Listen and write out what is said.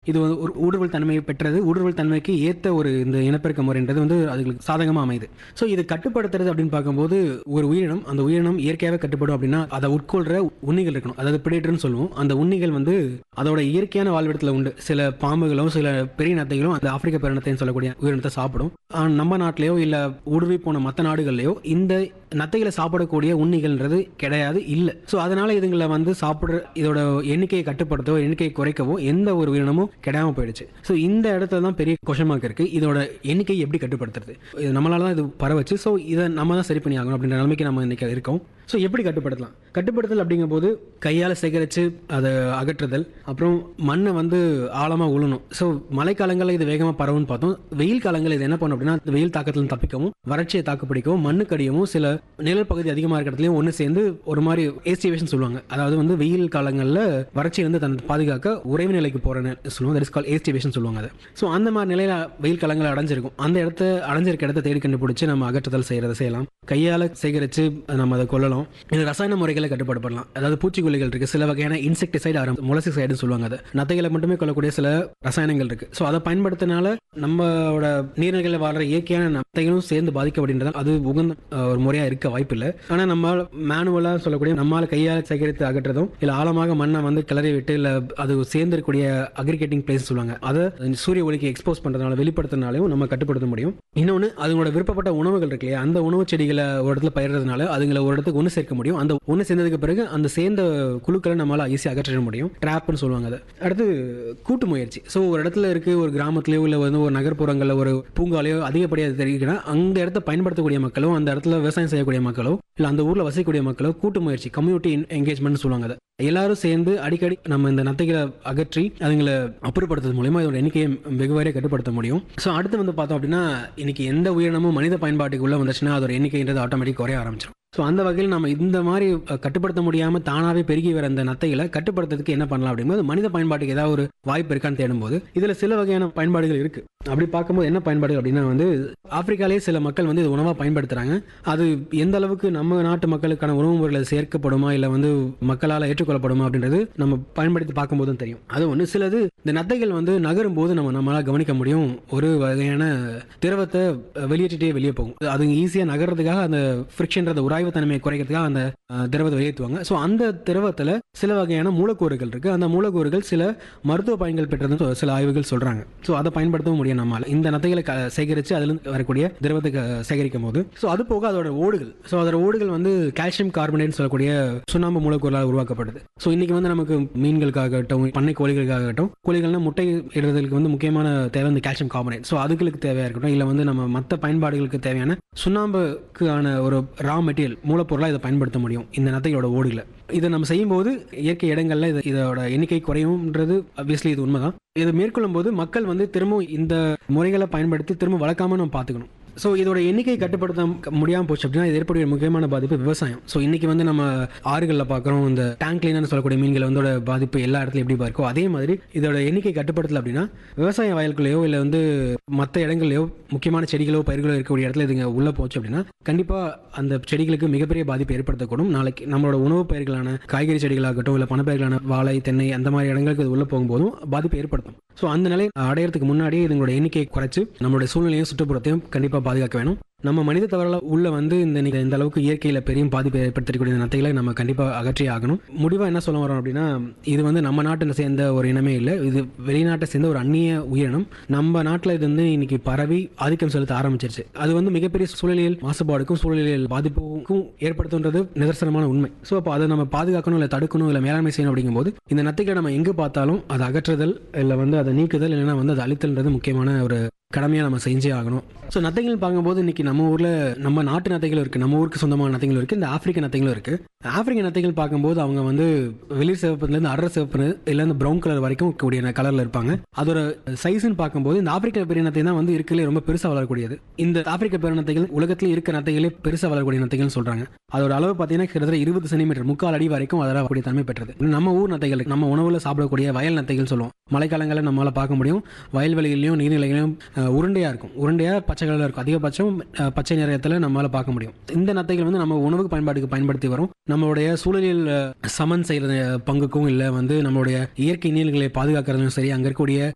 இது வந்து ஒரு ஊடுருவல் தன்மையை பெற்றது ஊடுருவல் தன்மைக்கு ஏற்ற ஒரு இந்த இனப்பெருக்க முறைன்றது வந்து அதுங்களுக்கு சாதகமாக அமையுது ஸோ இது கட்டுப்படுத்துறது அப்படின்னு பார்க்கும்போது ஒரு உயிரினம் அந்த உயிரினம் இயற்கையாகவே கட்டுப்படும் அப்படின்னா அதை உட்கொள்ற உண்ணிகள் இருக்கணும் அதாவது பிடிட்டர்னு சொல்லுவோம் அந்த உண்ணிகள் வந்து அதோட இயற்கையான வாழ்விடத்தில் உண்டு சில பாம்புகளும் சில பெரிய நத்தைகளும் அந்த ஆப்பிரிக்க பேரினத்தைன்னு சொல்லக்கூடிய உயிரினத்தை சாப்பிடும் ஆனா, நம்ம நாட்டிலேயோ இல்லை ஊடுருவி போன மற்ற நாடுகள்லையோ இந்த நத்தைகளை சாப்பிடக்கூடிய உண்ணிகள்ன்றது கிடையாது இல்லை ஸோ அதனால இதுங்களை வந்து சாப்பிட்ற இதோட எண்ணிக்கையை கட்டுப்படுத்தவோ எண்ணிக்கையை குறைக்கவோ எந்த ஒரு உயிரினமும் கிடையாம போயிடுச்சு ஸோ இந்த இடத்துல தான் பெரிய கொஷன் மார்க் இருக்கு இதோட எண்ணிக்கையை எப்படி கட்டுப்படுத்துறது இது நம்மளால தான் இது பரவச்சு ஸோ இதை நம்ம தான் சரி பண்ணி ஆகணும் அப்படின்ற நிலைமைக்கு நம்ம இன்னைக்கு இருக்கோம் ஸோ எப்படி கட்டுப்படுத்தலாம் கட்டுப்படுத்தல் அப்படிங்கும்போது கையால் சேகரித்து அதை அகற்றுதல் அப்புறம் மண்ணை வந்து ஆழமாக உழணும் ஸோ மழைக்காலங்களில் இது வேகமாக பரவும்னு பார்த்தோம் வெயில் காலங்களில் இது என்ன பண்ணும் அப்படின்னா இந்த வெயில் தாக்கத்தில் தப்பிக்கவும் வறட்சியை தாக்கு பிடிக்கவும் மண்ணுக்கடியவும் சில நிழல் பகுதி அதிகமாக இருக்கிற இடத்துலையும் ஒன்று சேர்ந்து ஒரு மாதிரி ஏஸ்டிவேஷன் சொல்லுவாங்க அதாவது வந்து வெயில் காலங்களில் வறட்சியிலிருந்து தன் பாதுகாக்க உறைவு நிலைக்கு போகிற சொல்லுவாங்க தட் இஸ் கால் ஏஸ்டிவேஷன் சொல்லுவாங்க அதை ஸோ அந்த மாதிரி நிலையில் வெயில் காலங்களில் அடைஞ்சிருக்கும் அந்த இடத்த அடைஞ்சிருக்க இடத்த தேடி கண்டுபிடிச்சு நம்ம அகற்றுதல் செய்கிறத செய்யலாம் கையால் சேகரித்து நம்ம அதை கொல்லலாம் இது ரசாயன முறைகளை கட்டுப்பாடு அதாவது பூச்சிக்கொல்லிகள் இருக்குது சில வகையான இன்செக்டிசைடு ஆரம் மொலசிசைடுன்னு சொல்லுவாங்க அதை நத்தைகளை மட்டுமே கொல்லக்கூடிய சில ரசாயனங்கள் இருக்குது ஸோ அதை பயன்படுத்தினால நம்மளோட நீர்நிலைகளில் வாழ்ற இயற்கையான நத்தைகளும் சேர்ந்து பாதிக்கப்படுன்றதால் அது உகந்த அஹ், ஒரு முறையாக இருக்க வாய்ப்பில்லை ஆனால் நம்ம மேனுவலாக சொல்லக்கூடிய நம்மால் கையால் சேகரித்து அகற்றதும் இல்லை ஆழமாக மண்ணை வந்து கிளறி விட்டு இல்லை அது சேர்ந்து இருக்கக்கூடிய அக்ரிகேட்டிங் பிளேஸ் சொல்லுவாங்க அதை சூரிய ஒளிக்கு எக்ஸ்போஸ் பண்ணுறதுனால வெளிப்படுத்துறதுனாலையும் நம்ம கட்டுப்படுத்த முடியும் இன்னொன்று அதுங்களோட விருப்பப்பட்ட உணவுகள் இருக்கு இல்லையா அந்த உணவு செடிகளை ஒரு இடத்துல பயிர்றதுனால அதுங்களை ஒரு இடத்துக்கு ஒன்று சேர்க்க முடியும் அந்த ஒன்று சேர்ந்ததுக்கு பிறகு அந்த சேர்ந்த குழுக்களை நம்மளால ஈஸியாக அகற்றிட முடியும் ட்ராப்னு சொல்லுவாங்க அதை அடுத்து கூட்டு முயற்சி ஸோ ஒரு இடத்துல இருக்கு ஒரு கிராமத்துலயோ இல்லை வந்து ஒரு நகர்ப்புறங்களில் ஒரு பூங்காலையோ அதிகப்படியாக தெரிவிக்கிறா அந்த இடத்த பயன்படுத்தக்கூடிய மக்களோ அந்த இடத்துல விவசாயம் செய்யக்கூடிய மக்களோ இல்லை அந்த ஊரில் வசிக்கக்கூடிய மக்களோ கூட்டு முயற்சி கம்யூனிட்டி என்கேஜ்மெண்ட் சொல்லுவாங்க அதை எல்லாரும் சேர்ந்து அடிக்கடி நம்ம இந்த நத்தைகளை அகற்றி அதுங்களை அப்புறப்படுத்துறது மூலயமா இதோட எண்ணிக்கையை வெகுவாரியாக கட்டுப்படுத்த முடியும் ஸோ அடுத்து வந்து பார்த்தோம் அப்படின்னா இன்னைக்கு எந்த உயிரினமும் மனித பயன்பாட்டுக்குள்ளே வந்துச்சுன்னா அதோட எண்ணிக்கைன்றது ஆட்டோமேட்டிக் குறைய ஆரம்பிச்சிடும் ஸோ அந்த வகையில் நம்ம இந்த மாதிரி அஹ், கட்டுப்படுத்த முடியாமல் தானாகவே பெருகி வர அந்த நத்தைகளை கட்டுப்படுத்துறதுக்கு என்ன பண்ணலாம் அப்படிங்கும்போது மனித பயன்பாட்டுக்கு ஏதாவது ஒரு வாய்ப்பு இருக்கான்னு தேடும்போது இதில் சில வகையான பயன்பாடுகள் இருக்கு அப்படி பார்க்கும்போது என்ன பயன்பாடுகள் அப்படின்னா வந்து ஆப்பிரிக்காலேயே சில மக்கள் வந்து இது உணவாக பயன்படுத்துகிறாங்க அது எந்த அளவுக்கு நம்ம நாட்டு மக்களுக்கான உணவு முறையில் சேர்க்கப்படுமா இல்லை வந்து மக்களால் ஏற்றுக்கொள்ளப்படுமா அப்படின்றது நம்ம பயன்படுத்தி பார்க்கும்போது தான் தெரியும் அது ஒன்று சிலது இந்த நத்தைகள் வந்து நகரும் போது நம்ம நம்மளால் கவனிக்க முடியும் ஒரு வகையான திரவத்தை அஹ், வெளியேற்றிட்டே வெளியே போகும் அது ஈஸியாக நகர்றதுக்காக அந்த ஃப்ரிக்ஷன்றத உராய்வு தன்மையை குறைக்கிறதுக்காக அந்த அஹ், திரவத்தை வெளியேற்றுவாங்க ஸோ அந்த திரவத்தில் சில வகையான மூலக்கூறுகள் இருக்குது அந்த மூலக்கூறுகள் சில மருத்துவ பயன்கள் பெற்றதுன்னு சொ- சில ஆய்வுகள் சொல்கிறாங்க ஸோ அதை பயன்படுத்தவும் முடியும் நம்மால் இந்த நத்தைகளை க சேகரித்து அதிலிருந்து வரக்கூடிய திரவத்தை க- சேகரிக்கும் போது ஸோ அது போக அதோட ஓடுகள் ஸோ அதோட ஓடுகள் வந்து கால்சியம் கார்பனேட்னு சொல்லக்கூடிய சுண்ணாம்பு மூலக்கூறால் உருவாக்கப்படுது ஸோ இன்னைக்கு வந்து நமக்கு மீன்களுக்காகட்டும் பண்ணை கோழிகளுக்காகட்டும் கோழிகள்னா முட்டை இடுறதுக்கு வந்து முக்கியமான தேவை இந்த கால்சியம் கார்பனேட் ஸோ அதுகளுக்கு தேவையாக இருக்கட்டும் இல்லை வந்து நம்ம மற்ற பயன்பாடுகளுக்கு தேவையான சுண்ணாம்புக்கான ஒரு ரா மெட்டீரியல் மூலப்பொருளாக இதை பயன்படுத்த முடியும் இந்த நத்தைகளோட ஓடுகளை இதை நம்ம செய்யும்போது இயற்கை இடங்கள்ல இது இதோட எண்ணிக்கை குறையும்ன்றது அப்வியஸ்லி இது உண்மைதான் இதை மேற்கொள்ளும் போது மக்கள் வந்து திரும்பவும் இந்த முறைகளை பயன்படுத்தி திரும்ப வளர்க்காம நம்ம பார்த்துக்கணும் ஸோ இதோட எண்ணிக்கை கட்டுப்படுத்த முடியாமல் போச்சு அப்படின்னா இது ஏற்படுகிற முக்கியமான பாதிப்பு விவசாயம் ஸோ இன்னைக்கு வந்து நம்ம ஆறுகளில் பார்க்குறோம் இந்த டேங்க் கிளீனர்னு சொல்லக்கூடிய மீன்கள் வந்து பாதிப்பு எல்லா இடத்துலையும் எப்படி இருக்கோ அதே மாதிரி இதோட எண்ணிக்கை கட்டுப்படுத்தல அப்படின்னா விவசாய வயல்குள்ளேயோ இல்லை வந்து மற்ற இடங்கள்லையோ முக்கியமான செடிகளோ பயிர்களோ இருக்கக்கூடிய இடத்துல இதுங்க உள்ளே போச்சு அப்படின்னா கண்டிப்பாக அந்த செடிகளுக்கு மிகப்பெரிய பாதிப்பு ஏற்படுத்தக்கூடும் நாளைக்கு நம்மளோட உணவு பயிர்களான காய்கறி செடிகளாகட்டும் இல்லை பணப்பயிர்களான வாழை தென்னை அந்த மாதிரி இடங்களுக்கு இது உள்ளே போகும்போதும் பாதிப்பு ஏற்படுத்தும் ஸோ அந்த நிலை அடையிறதுக்கு முன்னாடியே இதுங்களோட எண்ணிக்கையை குறைச்சு நம்மளுடைய சூழ்நிலையும் சுற்றுப்புறத்தையும் கண்டிப்பாக பாதுகாக்க வேணும் நம்ம மனித தவறால உள்ள வந்து இந்த இன்னைக்கு இந்த அளவுக்கு இயற்கையில் பெரிய பாதிப்பை ஏற்படுத்தக்கூடிய இந்த நத்தைகளை நம்ம கண்டிப்பாக அகற்றி ஆகணும் முடிவாக என்ன சொல்ல வரோம் அப்படின்னா இது வந்து நம்ம நாட்டை சேர்ந்த ஒரு இனமே இல்லை இது வெளிநாட்டை சேர்ந்த ஒரு அந்நிய உயிரினம் நம்ம நாட்டில் இது வந்து இன்னைக்கு பரவி ஆதிக்கம் செலுத்த ஆரம்பிச்சிருச்சு அது வந்து மிகப்பெரிய சூழலியல் மாசுபாடுக்கும் சூழலியல் பாதிப்புக்கும் ஏற்படுத்துன்றது நிதர்சனமான உண்மை ஸோ அப்போ அதை நம்ம பாதுகாக்கணும் இல்லை தடுக்கணும் இல்லை மேலாண்மை செய்யணும் அப்படிங்கும்போது இந்த நத்தைகளை நம்ம எங்கே பார்த்தாலும் அதை அகற்றுதல் இல்லை வந்து அதை நீக்குதல் இல்லைன்னா வந்து அதை அழித்தல்ன்றது முக்கியமான ஒரு கடமையாக நம்ம செஞ்சே ஆகணும் ஸோ நத்தைகள் பார்க்கும்போது இன்னைக்கு நம்ம ஊரில் நம்ம நாட்டு நத்தைகள் இருக்குது நம்ம ஊருக்கு சொந்தமான நத்தைகள் இருக்குது இந்த ஆப்பிரிக்க நத்தைகளும் இருக்குது ஆப்பிரிக்க நத்தைகள் பார்க்கும்போது அவங்க வந்து வெளிர் சிவப்புலேருந்து அடர் சிவப்பு இல்லை இந்த ப்ரௌன் கலர் வரைக்கும் கூடிய கலரில் இருப்பாங்க அதோட சைஸ்ன்னு பார்க்கும்போது இந்த ஆப்பிரிக்க பெரிய தான் வந்து இருக்கிறதுலே ரொம்ப பெருசாக வளரக்கூடியது இந்த ஆப்பிரிக்க பெரிய நத்தைகள் உலகத்தில் இருக்க நத்தைகளே பெருசாக வளரக்கூடிய நத்தைகள்னு சொல்கிறாங்க அதோட அளவு பார்த்தீங்கன்னா கிட்டத்தட்ட இருபது சென்டிமீட்டர் முக்கால் அடி வரைக்கும் அதெல்லாம் கூடிய தன்மை பெற்றது நம்ம ஊர் நத்தைகள் நம்ம உணவில் சாப்பிடக்கூடிய வயல் நத்தைகள் சொல்லுவோம் மழைக்காலங்களில் நம்மளால் பார்க்க முடியும் வயல்வெளிகளையும் நீர்நிலைகளையும் அஹ், உருண்டையா இருக்கும் உருண்டையா பச்சை கலரில் இருக்கும் அதிகபட்சம் அஹ், பச்சை நிறத்தில் நம்மளால பார்க்க முடியும் இந்த நத்தைகள் வந்து நம்ம உணவு பயன்பாட்டுக்கு பயன்படுத்தி வரும் நம்மளுடைய சூழலில் அஹ், சமன் செய்யறது பங்குக்கும் இல்லை வந்து நம்மளுடைய இயற்கை நீர்களை பாதுகாக்கிறதும் சரி அங்கே இருக்கக்கூடிய